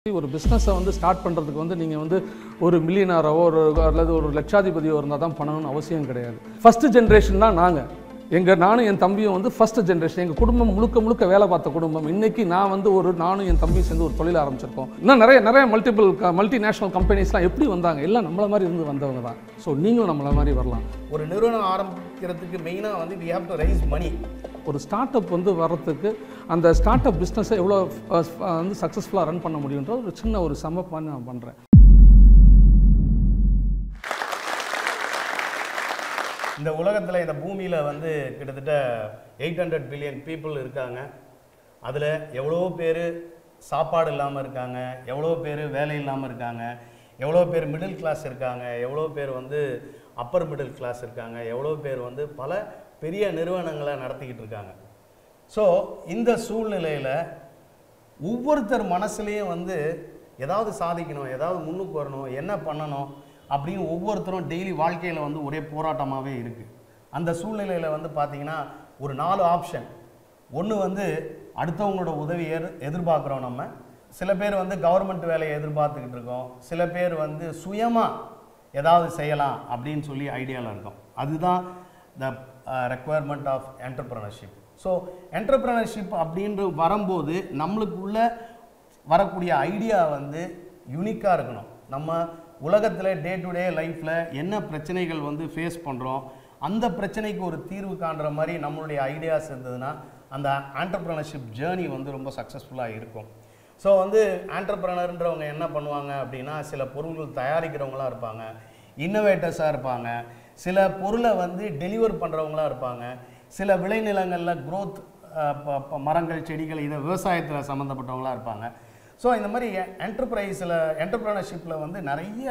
ஒரு பிஸ்னஸை வந்து ஸ்டார்ட் பண்ணுறதுக்கு வந்து நீங்கள் வந்து ஒரு மில்லியனாரோ ஒரு அல்லது ஒரு லட்சாதிபதியோ இருந்தால் தான் பண்ணணும்னு அவசியம் கிடையாது ஃபஸ்ட்டு ஜென்ரேஷன் தான் நாங்கள் எங்கள் நானும் என் தம்பியும் வந்து ஃபஸ்ட் ஜென்ரேஷன் எங்கள் குடும்பம் முழுக்க முழுக்க வேலை பார்த்த குடும்பம் இன்னைக்கு நான் வந்து ஒரு நானும் என் தம்பியும் சேர்ந்து ஒரு தொழில் ஆரம்பிச்சிருக்கோம் இன்னும் நிறைய நிறைய மல்டிபிள் மல்டி நேஷனல் கம்பெனிஸ்லாம் எப்படி வந்தாங்க எல்லாம் நம்மள மாதிரி இருந்து வந்தவங்க தான் ஸோ நீங்களும் நம்மள மாதிரி வரலாம் ஒரு நிறுவனம் ஆரம்பிக்கிறதுக்கு மெயினாக வந்து we have to raise money ஒரு ஸ்டார்ட் அப் வந்து வர்றதுக்கு அந்த ஸ்டார்ட் அப் பிஸ்னஸை எவ்வளோ அஹ், வந்து சக்ஸஸ்ஃபுல்லாக ரன் பண்ண முடியுன்ற ஒரு சின்ன ஒரு சமப்பாக நான் பண்ணுறேன் இந்த உலகத்தில் இந்த பூமியில் வந்து கிட்டத்தட்ட எயிட் ஹண்ட்ரட் பில்லியன் பீப்புள் இருக்காங்க அதில் எவ்வளோ பேர் சாப்பாடு இல்லாமல் இருக்காங்க எவ்வளோ பேர் வேலை இல்லாமல் இருக்காங்க எவ்வளோ பேர் மிடில் கிளாஸ் இருக்காங்க எவ்வளோ பேர் வந்து அப்பர் மிடில் கிளாஸ் இருக்காங்க எவ்வளோ பேர் வந்து பல பெரிய நிறுவனங்களை நடத்திக்கிட்டு இருக்காங்க ஸோ இந்த சூழ்நிலையில் ஒவ்வொருத்தர் மனசுலேயும் வந்து ஏதாவது சாதிக்கணும் ஏதாவது முன்னுக்கு வரணும் என்ன பண்ணணும் அப்படின்னு ஒவ்வொருத்தரும் டெய்லி வாழ்க்கையில் வந்து ஒரே போராட்டமாகவே இருக்குது அந்த சூழ்நிலையில் வந்து பார்த்தீங்கன்னா ஒரு நாலு ஆப்ஷன் ஒன்று வந்து அடுத்தவங்களோட உதவியை எதிர்- எதிர்பார்க்குறோம் நம்ம சில பேர் வந்து கவர்மெண்ட் வேலையை எதிர்பார்த்துக்கிட்டு இருக்கோம் சில பேர் வந்து சுயமாக ஏதாவது செய்யலாம் அப்படின்னு சொல்லி ஐடியாவில் இருக்கோம் அதுதான் the requirement of entrepreneurship so entrepreneurship அப்படின்ற வரும்போது நம்மளுக்குள்ள வரக்கூடிய ஐடியா வந்து யூனிக்காக இருக்கணும் நம்ம உலகத்தில் டே டு டே லைஃப்பில் என்ன பிரச்சனைகள் வந்து ஃபேஸ் பண்ணுறோம் அந்த பிரச்சனைக்கு ஒரு தீர்வு காண்ற மாதிரி நம்மளுடைய ஐடியாஸ் இருந்ததுன்னா அந்த ஆண்டர்பிரனர்ஷிப் ஜேர்னி வந்து ரொம்ப சக்ஸஸ்ஃபுல்லாக இருக்கும் ஸோ வந்து ஆண்டர்பிரனர்ன்றவங்க என்ன பண்ணுவாங்க அப்படின்னா சில பொருள்கள் தயாரிக்கிறவங்களா இருப்பாங்க இன்னோவேட்டர்ஸாக இருப்பாங்க சில பொருளை வந்து டெலிவர் பண்ணுறவங்களா இருப்பாங்க சில விளைநிலங்களில் growth அஹ், ப- ப- மரங்கள் செடிகள் இதை விவசாயத்தில் சம்மந்தப்பட்டவங்களா இருப்பாங்க ஸோ இந்த மாதிரி என்டர்பிரைஸில் என்டர்பிரனர்ஷிப்பில் வந்து நிறைய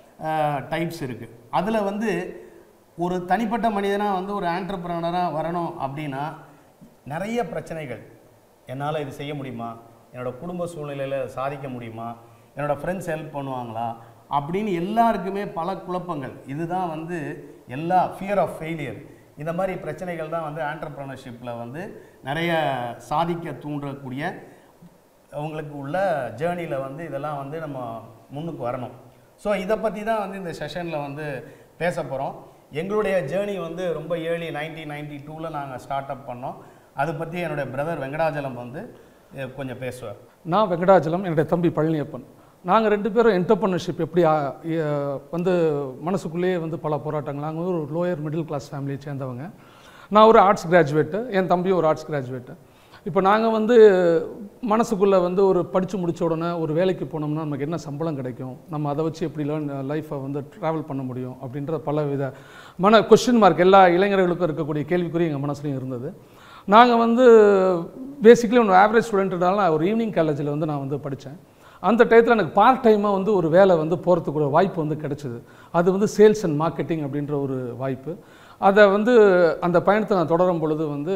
டைப்ஸ் இருக்குது அதில் வந்து ஒரு தனிப்பட்ட மனிதனாக வந்து ஒரு ஆண்டர்பிரனராக வரணும் அப்படின்னா நிறைய பிரச்சனைகள் என்னால் இது செய்ய முடியுமா என்னோட குடும்ப சூழ்நிலையில் சாதிக்க முடியுமா என்னோட ஃப்ரெண்ட்ஸ் ஹெல்ப் பண்ணுவாங்களா அப்படின்னு எல்லாருக்குமே பல குழப்பங்கள் இதுதான் வந்து எல்லா ஃபியர் ஆஃப் ஃபெயிலியர் இந்த மாதிரி பிரச்சனைகள் தான் வந்து ஆண்டர்பிரனர்ஷிப்பில் வந்து நிறைய சாதிக்க தூண்டக்கூடிய அவங்களுக்கு உள்ள ஜேர்னியில் வந்து இதெல்லாம் வந்து நம்ம முன்னுக்கு வரணும் ஸோ இதை பற்றி தான் வந்து இந்த செஷனில் வந்து பேச போகிறோம் எங்களுடைய ஜேர்னி வந்து ரொம்ப ஏர்லி நைன்டீன் நைன்டி டூவில் நாங்கள் ஸ்டார்ட் அப் பண்ணோம் அதை பற்றி என்னுடைய பிரதர் வெங்கடாஜலம் வந்து அஹ், கொஞ்சம் பேசுவார் நான் வெங்கடாச்சலம் என்னுடைய தம்பி பழனியப்பன் நாங்கள் ரெண்டு பேரும் என்டர்பிரினர்ஷிப் எப்படி ஆ, எ, வந்து மனசுக்குள்ளேயே வந்து பல போராட்டங்கள் நாங்கள் வந்து ஒரு லோயர் மிடில் கிளாஸ் ஃபேமிலியை சேர்ந்தவங்க நான் ஒரு ஆர்ட்ஸ் கிராஜுவேட்டு என் தம்பியும் ஒரு ஆர்ட்ஸ் கிராஜுவேட்டு இப்போ நாங்கள் வந்து மனசுக்குள்ளே வந்து ஒரு படித்து முடிச்ச உடனே ஒரு வேலைக்கு போனோம்னா நமக்கு என்ன சம்பளம் கிடைக்கும் நம்ம அதை வச்சு எப்படி லேர்ன் லைஃப்பை வந்து ட்ராவல் பண்ண முடியும் அப்படின்ற பல வித மன கொஸ்டின் மார்க் எல்லா இளைஞர்களுக்கும் இருக்கக்கூடிய கேள்விக்குறி எங்கள் மனசுலையும் இருந்தது நாங்கள் வந்து பேசிக்கலி ஒரு ஆவரேஜ் ஸ்டூடெண்ட்னால நான் ஒரு ஈவினிங் காலேஜில் வந்து நான் வந்து படித்தேன் அந்த டயத்தில் எனக்கு பார்ட் டைமாக வந்து ஒரு வேலை வந்து போகிறதுக்கு ஒரு வாய்ப்பு வந்து கிடைச்சிது அது வந்து சேல்ஸ் அண்ட் மார்க்கெட்டிங் அப்படின்ற ஒரு வாய்ப்பு அதை வந்து அந்த பயணத்தை நான் தொடரும் பொழுது வந்து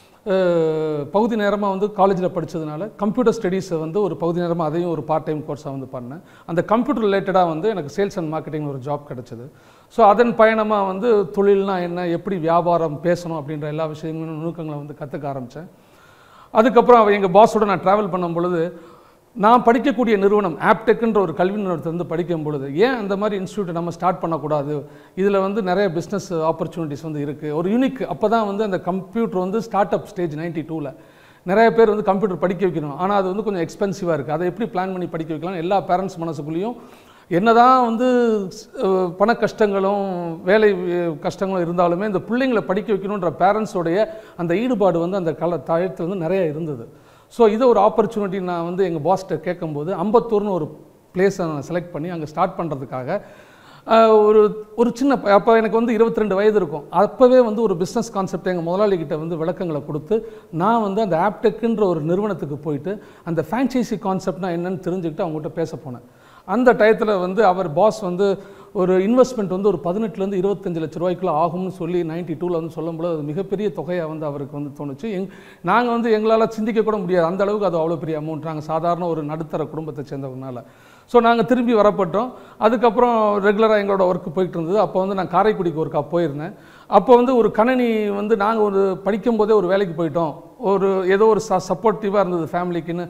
அஹ், பகுதி நேரமாக வந்து காலேஜில் படித்ததுனால கம்ப்யூட்டர் ஸ்டடீஸை வந்து ஒரு பகுதி நேரமாக அதையும் ஒரு பார்ட் டைம் கோர்ஸாக வந்து பண்ணேன் அந்த கம்ப்யூட்டர் ரிலேட்டடாக வந்து எனக்கு சேல்ஸ் அண்ட் மார்க்கெட்டிங் ஒரு ஜாப் கிடச்சிது ஸோ அதன் பயணமாக வந்து தொழில்னா என்ன எப்படி வியாபாரம் பேசணும் அப்படின்ற எல்லா விஷயங்களும் நுணுக்கங்களை வந்து கற்றுக்க ஆரம்பித்தேன் அதுக்கப்புறம் அவ எங்கள் பாஸோட நான் ட்ராவல் பண்ணும் பொழுது நான் படிக்கக்கூடிய நிறுவனம் ஆப்டெக்ன்ற ஒரு கல்வி நிறுவனத்தை வந்து படிக்கும் பொழுது ஏன் அந்த மாதிரி இன்ஸ்டியூட்டை நம்ம ஸ்டார்ட் பண்ணக்கூடாது இதில் வந்து நிறைய பிஸ்னஸ் ஆப்பர்ச்சுனிட்டிஸ் வந்து இருக்குது ஒரு யூனிக் அப்போ தான் வந்து அந்த கம்ப்யூட்டர் வந்து ஸ்டார்ட் அப் ஸ்டேஜ் நைன்டி டூவில் நிறைய பேர் வந்து கம்ப்யூட்டர் படிக்க வைக்கணும் ஆனால் அது வந்து கொஞ்சம் எக்ஸ்பென்சிவாக இருக்குது அதை எப்படி பிளான் பண்ணி படிக்க வைக்கலாம் எல்லா பேரண்ட்ஸ் மனசுக்குள்ளேயும் என்னதான் வந்து அஹ், பண கஷ்டங்களும் வேலை அஹ், கஷ்டங்களும் இருந்தாலுமே இந்த பிள்ளைங்களை படிக்க வைக்கணுன்ற பேரண்ட்ஸோடைய அந்த ஈடுபாடு வந்து அந்த கால தயத்தில் வந்து நிறைய இருந்தது ஸோ இதை ஒரு ஆப்பர்ச்சுனிட்டி நான் வந்து எங்கள் பாஸ்கிட்ட கேட்கும்போது அம்பத்தூர்னு ஒரு பிளேஸை நான் செலக்ட் பண்ணி அங்கே ஸ்டார்ட் பண்ணுறதுக்காக ஆஹ், ஒரு ஒரு சின்ன ப- அப்போ எனக்கு வந்து 22 வயது இருக்கும் அப்போவே வந்து ஒரு பிஸ்னஸ் கான்செப்ட் எங்கள் முதலாளிகிட்ட வந்து விளக்கங்களை கொடுத்து நான் வந்து அந்த ஆப்டெக்குன்ற ஒரு நிறுவனத்துக்கு போயிட்டு அந்த ஃப்ரான்ச்சைசி கான்செப்ட்னா என்னன்னு தெரிஞ்சுக்கிட்டு அவங்ககிட்ட பேச போனேன் அந்த டயத்தில் வந்து அவர் பாஸ் வந்து ஒரு இன்வெஸ்ட்மெண்ட் வந்து ஒரு பதினெட்டுலேருந்து இருபத்தஞ்சு லட்ச ரூபாய்க்குள்ள ஆகும்னு சொல்லி நைன்டி டூவில் வந்து சொல்லும்போது அது மிகப்பெரிய தொகையாக வந்து அவருக்கு வந்து தோணுச்சு எங் நாங்கள் வந்து எங்களால் சிந்திக்க கூட முடியாது அந்த அளவுக்கு அது அவ்வளோ பெரிய அமௌண்ட் நாங்கள் சாதாரண ஒரு நடுத்தர குடும்பத்தை சேர்ந்தவங்கனால ஸோ நாங்கள் திரும்பி வரப்பட்டோம் அதுக்கப்புறம் ரெகுலராக எங்களோட ஒர்க் போயிட்டு இருந்தது அப்போ வந்து நான் காரைக்குடிக்கு ஒருக்கா போயிருந்தேன் அப்போ வந்து ஒரு கணனி வந்து நாங்கள் ஒரு படிக்கும்போதே ஒரு வேலைக்கு போயிட்டோம் ஒரு ஏதோ ஒரு ச சப்போர்ட்டிவாக இருந்தது ஃபேமிலிக்குன்னு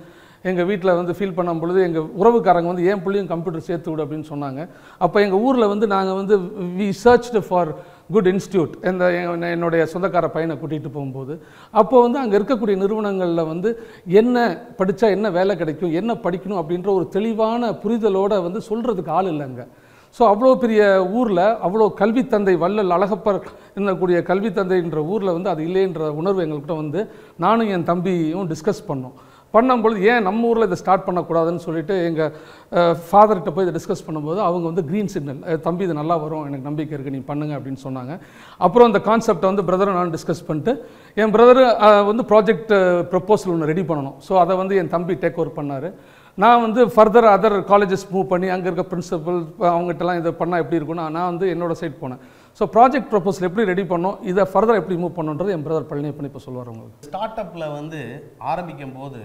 எங்கள் வீட்டில் வந்து ஃபீல் பண்ணும் பொழுது எங்கள் உறவுக்காரங்க வந்து ஏன் பிள்ளையும் கம்ப்யூட்டர் சேர்த்து விடு அப்படின்னு சொன்னாங்க அப்போ எங்கள் ஊரில் வந்து நாங்கள் வந்து we searched for good institute இந்த எங்க- என்னுடைய சொந்தக்கார பையனை கூட்டிகிட்டு போகும்போது அப்போ வந்து அங்கே இருக்கக்கூடிய நிறுவனங்களில் வந்து என்ன படித்தா என்ன வேலை கிடைக்கும் என்ன படிக்கணும் அப்படின்ற ஒரு தெளிவான புரிதலோட வந்து சொல்கிறதுக்கு ஆள் இல்லைங்க ஸோ அவ்வளோ பெரிய ஊரில் அவ்வளோ கல்வித்தந்தை வள்ளல் அழகப்பர் என்னக்கூடிய கல்வித்தந்தைன்ற ஊரில் வந்து அது இல்லைன்ற உணர்வு எங்கள்கிட்ட வந்து நானும் என் தம்பியும் டிஸ்கஸ் பண்ணோம் பண்ணும்பொழுது ஏன் நம்ம ஊரில் இதை ஸ்டார்ட் பண்ணக்கூடாதுன்னு சொல்லிட்டு எங்கள் ஃபாதர்கிட்ட போய் இதை டிஸ்கஸ் பண்ணும்போது அவங்க வந்து க்ரீன் சிக்னல் தம்பி இது நல்லா வரும் எனக்கு நம்பிக்கை இருக்குது நீ பண்ணுங்க அப்படின்னு சொன்னாங்க அப்புறம் அந்த கான்செப்டை வந்து பிரதரும் நான் டிஸ்கஸ் பண்ணிட்டு என் பிரதர் வந்து ப்ராஜெக்ட் ப்ரப்போசல் ஒன்று ரெடி பண்ணணும் ஸோ அதை வந்து என் தம்பி டேக் ஓவர் பண்ணார் நான் வந்து ஃபர்தர் அதர் காலேஜஸ் மூவ் பண்ணி அங்கே இருக்க பிரின்சிபல் அவங்ககிட்டலாம் இதை பண்ணால் எப்படி இருக்கும்னு நான் வந்து என்னோட சைட் போனேன் ஸோ ப்ராஜெக்ட் ப்ரப்போசல் எப்படி ரெடி பண்ணோம் இதை ஃபர்தர் எப்படி மூவ் பண்ணுன்றது என் பிரதர் பழனியப்பன் இப்போ சொல்லுவார் உங்களுக்கு ஸ்டார்ட் அப்பில் வந்து ஆரம்பிக்கும் போது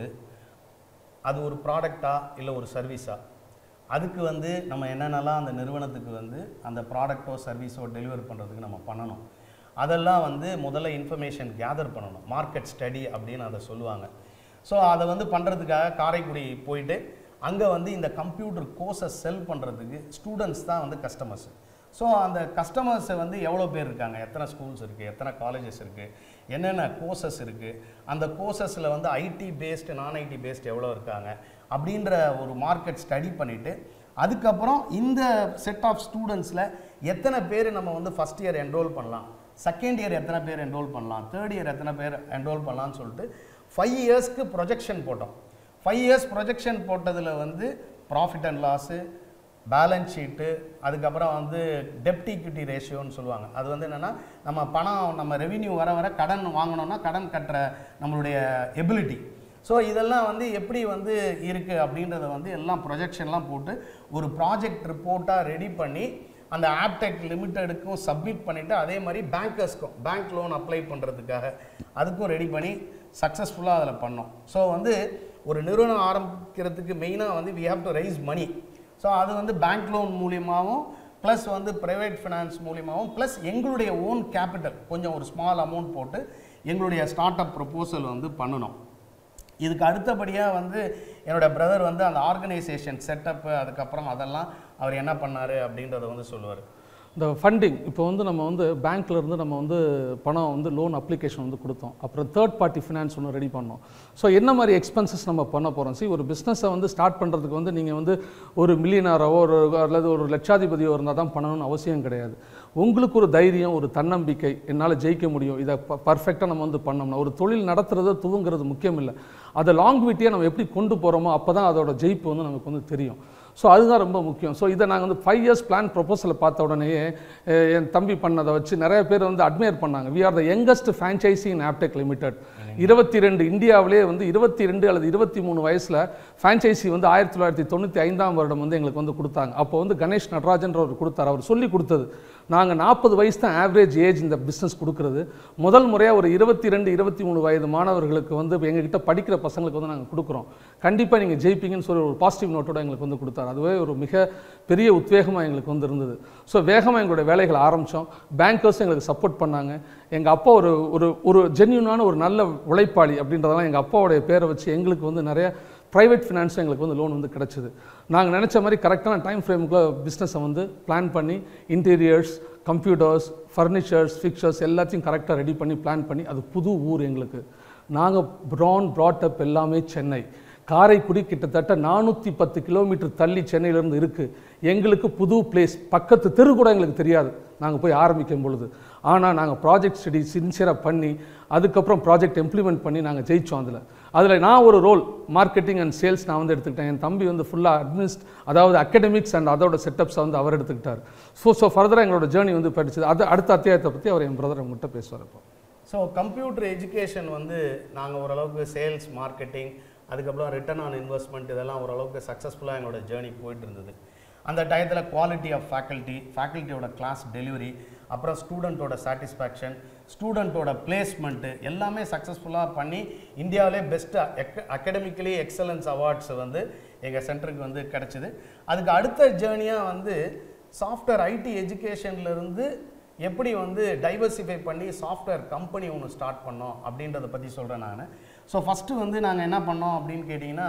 அது ஒரு ப்ராடக்டா இல்லை ஒரு சர்வீஸா அதுக்கு வந்து நம்ம என்னென்னலாம் அந்த நிறுவனத்துக்கு வந்து அந்த ப்ராடக்ட்டோ சர்வீஸோ டெலிவர் பண்ணுறதுக்கு நம்ம பண்ணணும் அதெல்லாம் வந்து முதல்ல இன்ஃபர்மேஷன் கேதர் பண்ணணும் மார்க்கெட் ஸ்டடி அப்படின்னு அதை சொல்லுவாங்க ஸோ அதை வந்து பண்ணுறதுக்காக காரைக்குடி போயிட்டு அங்கே வந்து இந்த கம்ப்யூட்டர் கோர்ஸை செல் பண்ணுறதுக்கு ஸ்டூடெண்ட்ஸ் தான் வந்து கஸ்டமர்ஸ் ஸோ அந்த கஸ்டமர்ஸை வந்து எவ்வளோ பேர் இருக்காங்க எத்தனை ஸ்கூல்ஸ் இருக்குது எத்தனை காலேஜஸ் இருக்குது என்னென்ன கோர்சஸ் இருக்குது அந்த கோர்சஸில் வந்து ஐடி பேஸ்டு நான் ஐடி பேஸ்டு எவ்வளோ இருக்காங்க அப்படின்ற ஒரு மார்க்கெட் ஸ்டடி பண்ணிவிட்டு அதுக்கப்புறம் இந்த செட் ஆஃப் ஸ்டூடெண்ட்ஸில் எத்தனை பேர் நம்ம வந்து ஃபஸ்ட் இயர் என்ரோல் பண்ணலாம் செகண்ட் இயர் எத்தனை பேர் என்ரோல் பண்ணலாம் தேர்ட் இயர் எத்தனை பேர் என்ரோல் பண்ணலாம்னு சொல்லிட்டு ஃபைவ் இயர்ஸ்க்கு ப்ரொஜெக்ஷன் போட்டோம் ஃபைவ் இயர்ஸ் ப்ரொஜெக்ஷன் போட்டதில் வந்து profit and loss balance sheet அதுக்கப்புறம் வந்து டெப்ட் ஈக்விட்டி ரேஷியோன்னு சொல்லுவாங்க அது வந்து என்னென்னா நம்ம பணம் நம்ம ரெவின்யூ வர வர கடன் வாங்கினோம்னா கடன் கட்டுற நம்மளுடைய எபிலிட்டி ஸோ இதெல்லாம் வந்து எப்படி வந்து இருக்குது அப்படின்றத வந்து எல்லாம் ப்ரொஜெக்ஷன்லாம் போட்டு ஒரு ப்ராஜெக்ட் ரிப்போர்ட்டாக ரெடி பண்ணி அந்த ஆப்டெக் லிமிட்டெடுக்கும் சப்மிட் பண்ணிவிட்டு அதே மாதிரி பேங்கர்ஸ்க்கும் பேங்க் லோன் அப்ளை பண்ணுறதுக்காக அதுக்கும் ரெடி பண்ணி சக்ஸஸ்ஃபுல்லாக அதில் பண்ணோம் ஸோ வந்து ஒரு நிறுவனம் ஆரம்பிக்கிறதுக்கு மெயினாக வந்து we have to raise money so அது வந்து பேங்க் லோன் மூலியமாகவும் ப்ளஸ் வந்து ப்ரைவேட் ஃபினான்ஸ் மூலியமாகவும் ப்ளஸ் எங்களுடைய ஓன் கேபிட்டல் கொஞ்சம் ஒரு ஸ்மால் அமௌண்ட் போட்டு எங்களுடைய ஸ்டார்ட் அப் ப்ரொப்போசல் வந்து பண்ணணும் இதுக்கு அடுத்தபடியாக வந்து என்னோட பிரதர் வந்து அந்த ஆர்கனைசேஷன் செட்டப்பு அதுக்கப்புறம் அதெல்லாம் அவர் என்ன பண்ணார் அப்படின்றத வந்து சொல்லுவார் இந்த ஃபண்டிங் இப்போ வந்து நம்ம வந்து பேங்க்ல இருந்து நம்ம வந்து பணம் வந்து லோன் அப்ளிகேஷன் வந்து கொடுத்தோம் அப்புறம் தேர்ட் பார்ட்டி ஃபினான்ஸ் ஒன்று ரெடி பண்ணோம் ஸோ என்ன மாதிரி எக்ஸ்பென்சஸ் நம்ம பண்ண போகிறோம் சி ஒரு பிஸ்னஸை வந்து ஸ்டார்ட் பண்ணுறதுக்கு வந்து நீங்கள் வந்து ஒரு மில்லியனாரோ ஒரு அல்லது ஒரு லட்சாதிபதியோ இருந்தால் தான் பண்ணணும்னு அவசியம் கிடையாது உங்களுக்கு ஒரு தைரியம் ஒரு தன்னம்பிக்கை என்னால் ஜெயிக்க முடியும் இதை ப பர்ஃபெக்டாக நம்ம வந்து பண்ணோம்னா ஒரு தொழில் நடத்துறது துவங்குறது முக்கியம் இல்லை அதை லாங்குவிட்டியாக நம்ம எப்படி கொண்டு போகிறோமோ அப்போ தான் அதோட ஜெயிப்பு வந்து நமக்கு வந்து தெரியும் ஸோ அதுதான் ரொம்ப முக்கியம் ஸோ இதை நாங்கள் வந்து ஃபைவ் இயர்ஸ் பிளான் ப்ரொபோசலை பார்த்த உடனேயே அஹ், என் தம்பி பண்ணதை வச்சு நிறைய பேர் வந்து அட்மையர் பண்ணாங்க we are the youngest franchisee in Aptech limited இருபத்தி ரெண்டு இந்தியாவிலே வந்து இருபத்தி ரெண்டு அல்லது இருபத்தி மூணு வயசில் ஃப்ரான்ச்சைசி வந்து ஆயிரத்தி தொள்ளாயிரத்தி தொண்ணூற்றி ஐந்தாம் வருடம் வந்து எங்களுக்கு வந்து கொடுத்தாங்க அப்போ வந்து கணேஷ் நடராஜன்றவர் கொடுத்தார் அவர் சொல்லி கொடுத்தது நாங்கள் நாற்பது வயசு தான் ஆவரேஜ் ஏஜ் இந்த பிஸ்னஸ் கொடுக்குறது முதல் முறையாக ஒரு இருபத்தி ரெண்டு இருபத்தி மூணு வயது மாணவர்களுக்கு வந்து எங்ககிட்ட படிக்கிற பசங்களுக்கு வந்து நாங்கள் கொடுக்குறோம் கண்டிப்பாக நீங்கள் ஜெயிப்பீங்கன்னு சொல்லி ஒரு பாசிட்டிவ் நோட்டோட எங்களுக்கு வந்து கொடுத்தாரு அதுவே ஒரு மிக பெரிய உத்வேகமாக எங்களுக்கு வந்து இருந்தது ஸோ வேகமாக எங்களுடைய வேலைகளை ஆரம்பித்தோம் பேங்கர்ஸ் எங்களுக்கு சப்போர்ட் பண்ணாங்க எங்கள் அப்பா ஒரு ஒரு ஒரு ஜென்யூனான ஒரு நல்ல உழைப்பாளி அப்படின்றதெல்லாம் எங்கள் அப்பாவுடைய பேரை வச்சு எங்களுக்கு வந்து நிறைய ப்ரைவேட் ஃபினான்ஸும் எங்களுக்கு வந்து லோன் வந்து கிடச்சிது நாங்கள் நினச்ச மாதிரி கரெக்டான டைம் ஃப்ரேமுக்குள்ள பிஸ்னஸை வந்து பிளான் பண்ணி இன்டீரியர்ஸ் கம்ப்யூட்டர்ஸ் ஃபர்னிச்சர்ஸ் ஃபிக்சர்ஸ் எல்லாத்தையும் கரெக்டாக ரெடி பண்ணி பிளான் பண்ணி அது புது ஊர் எங்களுக்கு நாங்கள் ப்ரான் ப்ராட்டப் எல்லாமே சென்னை காரைக்குடி கிட்டத்தட்ட நானூற்றி பத்து கிலோமீட்டர் தள்ளி சென்னையிலேருந்து இருக்குது எங்களுக்கு புது பிளேஸ் பக்கத்து தெரு கூட எங்களுக்கு தெரியாது நாங்கள் போய் ஆரம்பிக்கும் பொழுது ஆனால் நாங்கள் ப்ராஜெக்ட் ஸ்டடி சின்சியராக பண்ணி அதுக்கப்புறம் ப்ராஜெக்ட் இம்ப்ளிமெண்ட் பண்ணி நாங்கள் ஜெயித்தோம் அதில் அதில் நான் ஒரு ரோல் மார்க்கெட்டிங் அண்ட் சேல்ஸ் நான் வந்து எடுத்துக்கிட்டேன் என் தம்பி வந்து ஃபுல்லாக அட்மினிஸ்ட் அதாவது அகடமிக்ஸ் அண்ட் அதோட செட்டப்ஸை வந்து அவர் எடுத்துக்கிட்டார் ஸோ ஸோ ஃபர்தராக எங்களோட ஜேர்னி வந்து படிச்சது அது அடுத்த அத்தியாயத்தை பற்றி அவர் என் பிரதர் உங்கள்கிட்ட பேசுவார் இப்போ ஸோ கம்ப்யூட்டர் எஜுகேஷன் வந்து நாங்கள் ஓரளவுக்கு சேல்ஸ் மார்க்கெட்டிங் அதுக்கப்புறம் ரிட்டர்ன் ஆன் இன்வெஸ்ட்மெண்ட் இதெல்லாம் ஓரளவுக்கு சக்ஸஸ்ஃபுல்லாக எங்களோட ஜேர்னி போயிட்டு இருந்தது அந்த டயத்தில் குவாலிட்டி ஆஃப் ஃபேக்கல்ட்டி ஃபேக்கல்ட்டியோட கிளாஸ் டெலிவரி அப்புறம் ஸ்டூடெண்ட்டோட சாட்டிஸ்ஃபேக்ஷன் ஸ்டூடெண்ட்டோட பிளேஸ்மெண்ட்டு எல்லாமே சக்ஸஸ்ஃபுல்லாக பண்ணி இந்தியாவிலே பெஸ்ட்டு அகடமிக்கலி எக்ஸலன்ஸ் அவார்ட்ஸ் வந்து எங்கள் சென்டருக்கு வந்து கிடச்சிது அதுக்கு அடுத்த ஜேர்னியாக வந்து சாஃப்ட்வேர் ஐடி எஜுகேஷன்லேருந்து எப்படி வந்து டைவர்சிஃபை பண்ணி சாஃப்ட்வேர் கம்பெனி ஒன்று ஸ்டார்ட் பண்ணோம் அப்படின்றத பற்றி சொல்கிறேன் நான் ஸோ ஃபஸ்ட்டு வந்து நாங்கள் என்ன பண்ணோம் அப்படின்னு கேட்டிங்கன்னா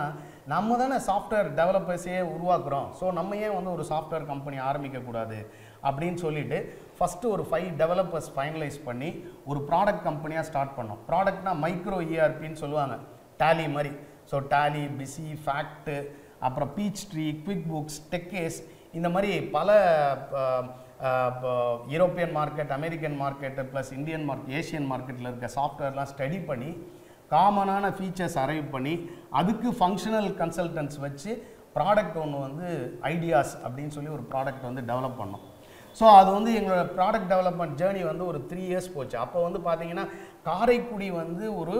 நம்ம தானே சாஃப்ட்வேர் டெவலப்பர்ஸே உருவாக்குறோம் ஸோ நம்ம ஏன் வந்து ஒரு சாஃப்ட்வேர் கம்பெனி ஆரம்பிக்கக்கூடாது அப்படின்னு சொல்லிட்டு ஃபஸ்ட்டு ஒரு ஃபைவ் டெவலப்பர்ஸ் ஃபைனலைஸ் பண்ணி ஒரு ப்ராடக்ட் கம்பெனியாக ஸ்டார்ட் பண்ணோம் ப்ராடக்ட்னா மைக்ரோ இஆர்பின்னு சொல்லுவாங்க டேலி மாதிரி ஸோ டேலி பிசி ஃபேக்ட்டு அப்புறம் பீச் ட்ரீ குவிக் புக்ஸ் டெக்கேஸ் இந்த மாதிரி பல European market American market plus Indian market Asian மார்க்கெட்டில் இருக்க சாஃப்ட்வேர்லாம் ஸ்டடி பண்ணி காமனான ஃபீச்சர்ஸ் அரைவ் பண்ணி அதுக்கு ஃபங்க்ஷனல் கன்சல்டன்ஸ் வச்சு ப்ராடக்ட் ஒன்று வந்து ஐடியாஸ் அப்படின்னு சொல்லி ஒரு ப்ராடக்ட் வந்து டெவலப் பண்ணோம் ஸோ அது வந்து எங்களோட ப்ராடக்ட் டெவலப்மெண்ட் ஜேர்னி வந்து ஒரு த்ரீ இயர்ஸ் போச்சு அப்போ வந்து பார்த்தீங்கன்னா காரைக்குடி வந்து ஒரு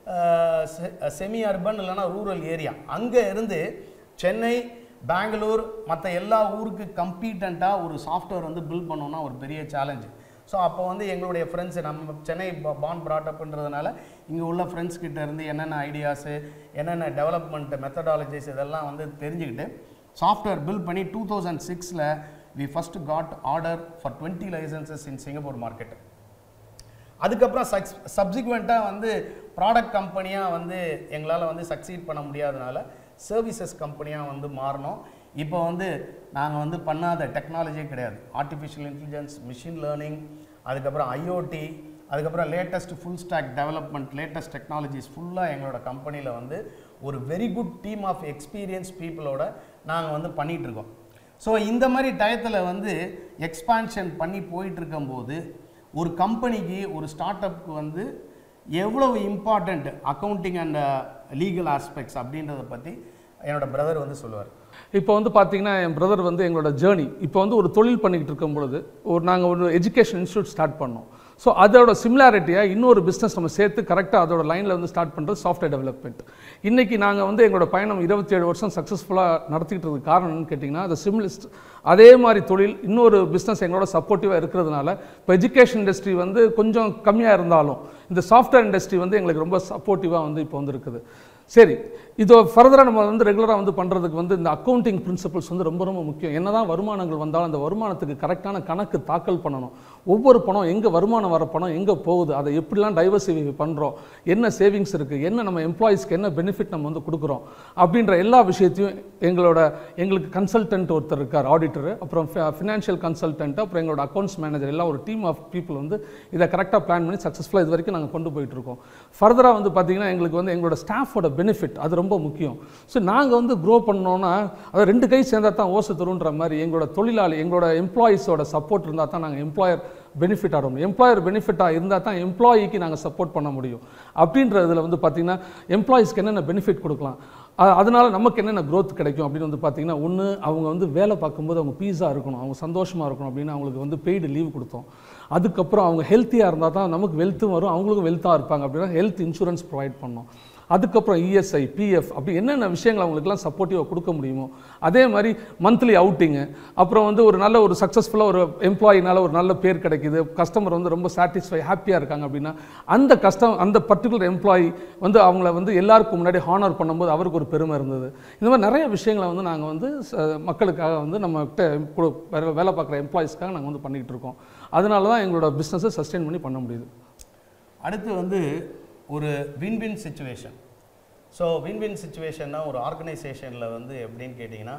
செமி அர்பன் இல்லைன்னா ரூரல் ஏரியா அங்கே இருந்து சென்னை பெங்களூர் மற்ற எல்லா ஊருக்கு கம்பீட்டண்ட்டாக ஒரு சாஃப்ட்வேர் வந்து பில்ட் பண்ணோம்னா ஒரு பெரிய சேலஞ்சு ஸோ அப்போ வந்து எங்களுடைய ஃப்ரெண்ட்ஸ் நம்ம சென்னை பான் ப்ராட்டப்ன்றதுனால இங்கே உள்ள ஃப்ரெண்ட்ஸ் கிட்ட இருந்து என்னென்ன ஐடியாஸு என்னென்ன டெவலப்மெண்ட் மெத்தடாலஜிஸ் இதெல்லாம் வந்து தெரிஞ்சுக்கிட்டு சாஃப்ட்வேர் பில்ட் பண்ணி டூ தௌசண்ட் சிக்ஸில் we first got order for twenty licences in Singapore market அதுக்கப்புறம் சக்ஸ் சப்சிக்வெண்ட்டாக வந்து ப்ராடக்ட் கம்பெனியாக வந்து எங்களால் வந்து சக்சீட் பண்ண முடியாதனால சர்வீசஸ் கம்பெனியாக வந்து மாறினோம் இப்போ வந்து நாங்கள் வந்து பண்ணாத டெக்னாலஜியே கிடையாது ஆர்டிஃபிஷியல் இன்டெலிஜென்ஸ் மிஷின் லேர்னிங் அதுக்கப்புறம் ஐஓடி அதுக்கப்புறம் latest full stack development latest technologies ஃபுல்லாக எங்களோட கம்பெனியில் வந்து ஒரு very good team of experience பீப்புளோட நாங்கள் வந்து பண்ணிகிட்டு இருக்கோம் ஸோ இந்த மாதிரி டயத்தில் வந்து எக்ஸ்பான்ஷன் பண்ணி போயிட்டு இருக்கும்போது ஒரு கம்பெனிக்கு ஒரு ஸ்டார்ட் அப்க்கு வந்து எவ்வளவு important accounting and legal aspects அப்படின்றத பற்றி என்னோட பிரதர் வந்து சொல்லுவார் இப்போ வந்து பார்த்தீங்கன்னா என் பிரதர் வந்து எங்களோட ஜேர்னி இப்போ வந்து ஒரு தொழில் பண்ணிக்கிட்டு இருக்கும் பொழுது ஒரு நாங்கள் ஒரு எஜுகேஷன் இன்ஸ்டியூட் ஸ்டார்ட் பண்ணோம் ஸோ அதோட சிமிலாரிட்டியாக இன்னொரு பிஸ்னஸ் நம்ம சேர்த்து கரெக்டாக அதோட லைனில் வந்து ஸ்டார்ட் பண்ணுறது சாஃப்ட்வேர் டெவலப்மெண்ட் இன்றைக்கி நாங்கள் வந்து எங்களோட பயணம் இருபத்தி ஏழு வருஷம் சக்ஸஸ்ஃபுல்லாக நடத்திக்கிட்டு இருக்க காரணம் என்னன்னு கேட்டிங்கன்னா அது சிமிலிஸ்ட் அதே மாதிரி தொழில் இன்னொரு பிஸ்னஸ் எங்களோட சப்போர்ட்டிவாக இருக்கிறதுனால இப்போ எஜுகேஷன் இண்டஸ்ட்ரி வந்து கொஞ்சம் கம்மியாக இருந்தாலும் இந்த சாஃப்ட்வேர் இண்டஸ்ட்ரி வந்து எங்களுக்கு ரொம்ப சப்போர்ட்டிவாக வந்து இப்போ வந்து இருக்குது சரி இதோ ஃபர்தராக நம்ம வந்து ரெகுலராக வந்து பண்ணுறதுக்கு வந்து இந்த அக்கௌண்டிங் பிரின்சிபல்ஸ் வந்து ரொம்ப ரொம்ப முக்கியம் என்னதான் வருமானங்கள் வந்தாலும் அந்த வருமானத்துக்கு கரெக்டான கணக்கு தாக்கல் பண்ணணும் ஒவ்வொரு பணம் எங்கே வருமானம் வர பணம் எங்கே போகுது அதை எப்படிலாம் டைவர்சிஃபை பண்ணுறோம் என்ன சேவிங்ஸ் இருக்குது என்ன நம்ம எம்ப்ளாயீஸ்க்கு என்ன பெனிஃபிட் நம்ம வந்து கொடுக்குறோம் அப்படின்ற எல்லா விஷயத்தையும் எங்களோட எங்களுக்கு கன்சல்டன்ட் ஒருத்தர் இருக்கார் ஆடிட்டர் அப்புறம் ஃபினான்ஷியல் கன்சல்டன்ட் அப்புறம் எங்களோட அக்கௌண்ட்ஸ் மேனேஜர் எல்லாம் ஒரு டீம் ஆஃப் பீப்புள் வந்து இதை கரெக்டாக பிளான் பண்ணி சக்ஸஸ்ஃபுல்லாக இது வரைக்கும் நாங்கள் கொண்டு போயிட்டு இருக்கோம் ஃபர்தராக வந்து பார்த்தீங்கன்னா எங்களுக்கு வந்து எங்களோட ஸ்டாஃபோட பெனிஃபிட் அது ரொம்ப முக்கியம் ஸோ நாங்கள் வந்து க்ரோ பண்ணோன்னா அதை ரெண்டு கை சேர்ந்தா தான் ஓசை தருன்ற மாதிரி எங்களோட தொழிலாளி எங்களோட எம்ப்ளாயீஸோட சப்போர்ட் இருந்தால் தான் நாங்கள் எம்ப்ளாயர் பெனிஃபிட் ஆகிறோம் எம்ப்ளாயர் பெனிஃபிட்டாக இருந்தால் தான் எம்ப்ளாயிக்கு நாங்கள் சப்போர்ட் பண்ண முடியும் அப்படின்ற இதில் வந்து பார்த்திங்கன்னா எம்ப்ளாயீஸ்க்கு என்னென்ன பெனிஃபிட் கொடுக்கலாம் அ- அதனால நமக்கு என்னென்ன growth கிடைக்கும் அப்படின்னு வந்து பார்த்தீங்கன்னா ஒன்று அவங்க வந்து வேலை பார்க்கும்போது அவங்க பீஸாக இருக்கணும் அவங்க சந்தோஷமாக இருக்கணும் அப்படின்னு அவங்களுக்கு வந்து பெய்டு லீவ் கொடுத்தோம் அதுக்கப்புறம் அவங்க ஹெல்த்தியாக இருந்தால் தான் நமக்கு வெல்த்தும் வரும் அவங்களுக்கும் வெல்த்தாக இருப்பாங்க அப்படின்னா ஹெல்த் இன்சூரன்ஸ் ப்ரொவைட் பண்ணோம் அதுக்கப்புறம் இஎஸ்ஐ பிஎஃப் அப்படி என்னென்ன விஷயங்கள் அவங்களுக்குலாம் சப்போர்ட்டிவாக கொடுக்க முடியுமோ அதே மாதிரி மந்த்லி அவுட்டிங்கு அப்புறம் வந்து ஒரு நல்ல ஒரு சக்ஸஸ்ஃபுல்லாக ஒரு எம்ப்ளாயினால ஒரு நல்ல பேர் கிடைக்குது கஸ்டமர் வந்து ரொம்ப சாட்டிஸ்ஃபை ஹாப்பியாக இருக்காங்க அப்படின்னா அந்த கஸ்டம் அந்த பர்டிகுலர் எம்ப்ளாயி வந்து அவங்கள வந்து எல்லாருக்கும் முன்னாடி ஹானர் பண்ணும்போது அவருக்கு ஒரு பெருமை இருந்தது இந்த மாதிரி நிறைய விஷயங்களை வந்து நாங்கள் வந்து ச- மக்களுக்காக வந்து நம்ம கிட்ட கு- வேலை- வேலை பார்க்குற எம்ப்ளாயிஸ்க்காக நாங்கள் வந்து பண்ணிக்கிட்டு இருக்கோம் அதனால தான் எங்களோட பிஸ்னஸை சஸ்டெயின் பண்ணி பண்ண முடியுது அடுத்து வந்து ஒரு win win situation so win win சுச்சுவேஷன்னா ஒரு ஆர்கனைசேஷனில் வந்து எப்படின்னு கேட்டிங்கன்னா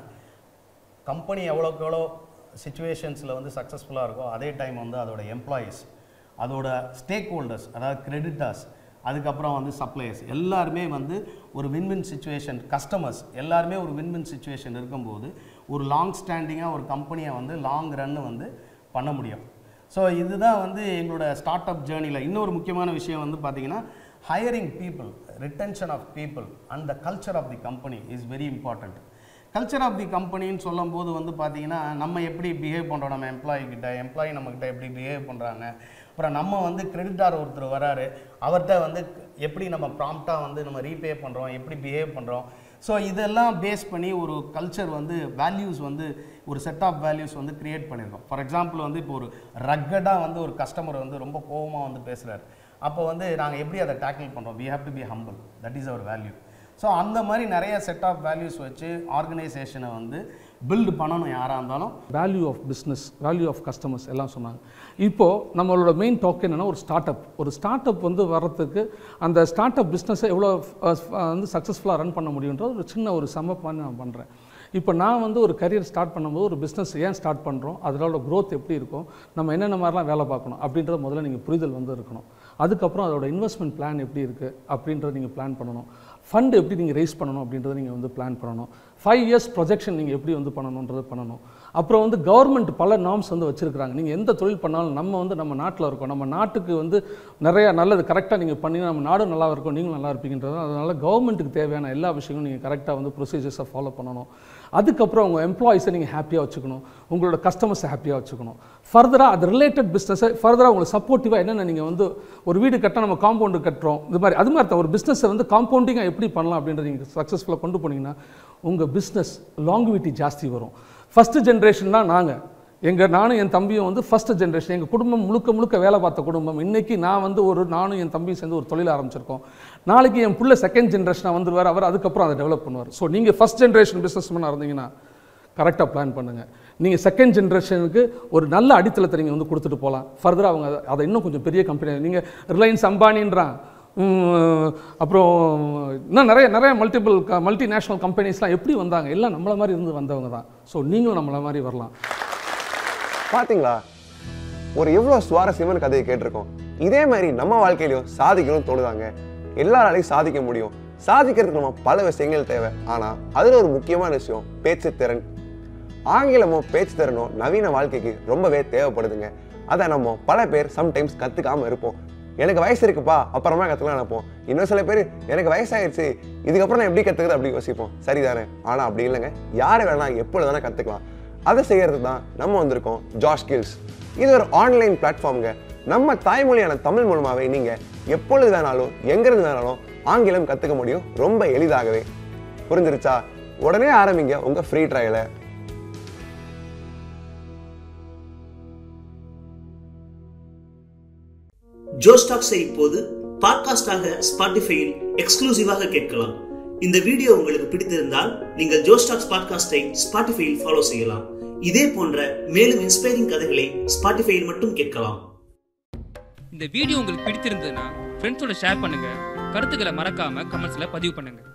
கம்பெனி எவ்வளோக்கு எவ்வளோ சுச்சுவேஷன்ஸில் வந்து சக்ஸஸ்ஃபுல்லாக இருக்கோ அதே டைம் வந்து அதோட எம்ப்ளாயீஸ் அதோட ஸ்டேக் ஹோல்டர்ஸ் அதாவது கிரெடிட்டர்ஸ் அதுக்கப்புறம் வந்து சப்ளையர்ஸ் எல்லாருமே வந்து ஒரு வின் வின் சுச்சுவேஷன் கஸ்டமர்ஸ் எல்லாருமே ஒரு வின் வின் சுச்சுவேஷன் இருக்கும்போது ஒரு லாங் ஸ்டாண்டிங்காக ஒரு கம்பெனியை வந்து லாங் ரன்னு வந்து பண்ண முடியும் ஸோ இதுதான் வந்து எங்களோட ஸ்டார்ட் அப் ஜேர்னியில் இன்னொரு முக்கியமான விஷயம் வந்து பார்த்தீங்கன்னா hiring people retention of people and the culture of the company is very important culture of the கம்பெனின்னு சொல்லும்போது வந்து பார்த்தீங்கன்னா நம்ம எப்படி பிஹேவ் பண்ணுறோம் நம்ம எம்ப்ளாயி கிட்ட எம்ப்ளாயி நம்மக்கிட்ட எப்படி பிஹேவ் பண்ணுறாங்க அப்புறம் நம்ம வந்து கிரெடிட்டார் ஒருத்தர் வராரு அவர்கிட்ட வந்து எப்படி நம்ம ப்ராம்ப்டாக வந்து நம்ம ரீபே பண்ணுறோம் எப்படி பிஹேவ் பண்ணுறோம் ஸோ இதெல்லாம் பேஸ் பண்ணி ஒரு கல்ச்சர் வந்து வேல்யூஸ் வந்து ஒரு செட் ஆஃப் வேல்யூஸ் வந்து கிரியேட் பண்ணியிருக்கோம் ஃபார் எக்ஸாம்பிள் வந்து இப்போ ஒரு ரக்கடாக வந்து ஒரு கஸ்டமர் வந்து ரொம்ப கோவமாக வந்து பேசுகிறார் அப்போ வந்து நாங்கள் எப்படி அதை டேக்கிள் பண்ணுறோம் we have to be humble that is our value so அந்த மாதிரி நிறைய செட் ஆஃப் வேல்யூஸ் வச்சு ஆர்கனைசேஷனை வந்து பில்டு பண்ணணும் யாராக இருந்தாலும் value of business value of customers எல்லாம் சொன்னாங்க இப்போது நம்மளோட மெயின் டாக் என்னென்னா ஒரு ஸ்டார்ட் அப் ஒரு ஸ்டார்ட் அப் வந்து வர்றதுக்கு அந்த ஸ்டார்ட் அப் பிஸ்னஸை எவ்வளோ அஹ், வந்து சக்ஸஸ்ஃபுல்லாக ரன் பண்ண முடியுன்றது ஒரு சின்ன ஒரு சமப்பாக நான் பண்ணுறேன் இப்போ நான் வந்து ஒரு கரியர் ஸ்டார்ட் பண்ணும்போது ஒரு பிஸ்னஸ் ஏன் ஸ்டார்ட் பண்ணுறோம் அதோட growth எப்படி இருக்கும் நம்ம என்னென்ன மாதிரிலாம் வேலை பார்க்கணும் அப்படின்றத முதல்ல நீங்கள் புரிதல் வந்து இருக்கணும் அதுக்கப்புறம் அதோட இன்வெஸ்ட்மெண்ட் பிளான் எப்படி இருக்குது அப்படின்றத நீங்கள் பிளான் பண்ணணும் ஃபண்ட் எப்படி நீங்கள் ரைஸ் பண்ணணும் அப்படின்றத நீங்கள் வந்து பிளான் பண்ணணும் ஃபைவ் இயர்ஸ் ப்ரொஜெக்ஷன் நீங்கள் எப்படி வந்து பண்ணணுன்றது பண்ணணும் அப்புறம் வந்து கவர்மெண்ட் பல நார்ம்ஸ் வந்து வச்சுருக்காங்க நீங்கள் எந்த தொழில் பண்ணாலும் நம்ம வந்து நம்ம நாட்டில் இருக்கோம் நம்ம நாட்டுக்கு வந்து நிறைய நல்லது கரெக்டாக நீங்கள் பண்ணி நம்ம நாடும் நல்லா இருக்கும் நீங்களும் நல்லா இருப்பீங்கன்றது அதனால் கவர்மெண்ட்டுக்கு தேவையான எல்லா விஷயங்களும் நீங்கள் கரெக்டாக வந்து ப்ரொசீஜர்ஸை ஃபாலோ பண்ணணும் அதுக்கப்புறம் உங்கள் எம்ப்ளாயிஸை நீங்கள் ஹாப்பியாக வச்சுக்கணும் உங்களோட கஸ்டமர்ஸை ஹாப்பியாக வச்சுக்கணும் ஃபர்தராக அது ரிலேட்டட் பிஸ்னஸை ஃபர்தராக உங்களுக்கு சப்போர்ட்டிவாக என்னென்ன நீங்கள் வந்து ஒரு வீடு கட்ட நம்ம காம்பவுண்டு கட்டுறோம் இது மாதிரி அது மாதிரி தான் ஒரு பிஸ்னஸை வந்து காம்பவுண்டிங்காக எப்படி பண்ணலாம் அப்படின்றத நீங்கள் சக்ஸஸ்ஃபுல்லாக கொண்டு போனீங்கன்னா உங்கள் பிஸ்னஸ் லாங்குவிட்டி ஜாஸ்தி வரும் ஃபஸ்ட்டு ஜென்ரேஷன் தான் நாங்கள் எங்கள் நானும் என் தம்பியும் வந்து ஃபஸ்ட் ஜென்ரேஷன் எங்கள் குடும்பம் முழுக்க முழுக்க வேலை பார்த்த குடும்பம் இன்னைக்கு நான் வந்து ஒரு நானும் என் தம்பியும் சேர்ந்து ஒரு தொழில் ஆரம்பிச்சிருக்கோம் நாளைக்கு என் புள்ள செகண்ட் ஜென்ரேஷனாக வந்துருவார் அவர் அதுக்கப்புறம் அதை டெவலப் பண்ணுவார் ஸோ நீங்கள் ஃபஸ்ட் ஜென்ரேஷன் பிஸ்னஸ் இருந்தீங்கன்னா கரெக்டாக பிளான் பண்ணுங்கள் நீங்கள் செகண்ட் ஜென்ரேஷனுக்கு ஒரு நல்ல அடித்தளத்தை நீங்கள் வந்து கொடுத்துட்டு போகலாம் ஃபர்தராக அவங்க அதை- அதை இன்னும் கொஞ்சம் பெரிய கம்பெனி நீங்கள் ரிலையன்ஸ் அம்பானின்றான் உம், அப்புறம் இன்னும் நிறைய நிறைய மல்டிபிள் மல்டி நேஷனல் கம்பெனிஸ்லாம் எப்படி வந்தாங்க எல்லாம் நம்மள மாதிரி இருந்து வந்தவங்க தான் ஸோ நீங்களும் நம்மள மாதிரி வரலாம் பாத்தீங்களா ஒரு எவ்வளோ சுவாரஸ்யமான கதையை கேட்டிருக்கோம் இதே மாதிரி நம்ம வாழ்க்கையிலையும் சாதிக்கணும்னு தோணுதாங்க எல்லாராலையும் சாதிக்க முடியும் சாதிக்கிறதுக்கு நம்ம பல விஷயங்கள் தேவை ஆனா அதுல ஒரு முக்கியமான விஷயம் பேச்சு திறன் ஆங்கிலமும் பேச்சு திறனும் நவீன வாழ்க்கைக்கு ரொம்பவே தேவைப்படுதுங்க அதை நம்ம பல பேர் சம்டைம்ஸ் கத்துக்காம இருப்போம் எனக்கு வயசு இருக்குப்பா அப்புறமா கத்துக்கலாம் நினைப்போம் இன்னும் சில பேர் எனக்கு வயசாயிருச்சு இதுக்கப்புறம் நான் எப்படி கத்துக்கிறது அப்படி யோசிப்போம் சரிதானே ஆனா அப்படி இல்லைங்க யாரை வேணா எப்பொழுது வேணா கத்துக்கலாம் அதை செய்யறது தான் நம்ம வந்திருக்கோம் ஜாஷ் ஸ்கில்ஸ் இது ஒரு ஆன்லைன் பிளாட்ஃபார்ம்ங்க நம்ம தாய்மொழியான தமிழ் மூலமாவே நீங்க எப்பொழுது வேணாலும் எங்கிருந்து வேணாலும் ஆங்கிலம் கத்துக்க முடியும் ரொம்ப எளிதாகவே புரிஞ்சிருச்சா உடனே ஆரம்பிங்க உங்க ஃப்ரீ ட்ரையலை ஜோஸ்டாக்ஸை இப்போது பாட்காஸ்டாக ஸ்பாட்டிஃபையில் எக்ஸ்க்ளூசிவாக கேட்கலாம் இந்த வீடியோ உங்களுக்கு பிடித்திருந்தால் நீங்கள் ஜோஸ்டாக்ஸ் பாட்காஸ்டை ஸ்பாட்டிஃபையில் ஃபாலோ செய்யலாம் இதே போன்ற மேலும் இன்ஸ்பைரிங் கதைகளை ஸ்பாட்டிஃபையில் மட்டும் கேட்கலாம் இந்த வீடியோ உங்களுக்கு பிடித்திருந்ததுன்னா ஃப்ரெண்ட்ஸோட ஷேர் பண்ணுங்க கருத்துக்களை மறக்காம கமெண்ட்ஸ்ல பதிவு பண்ணுங்க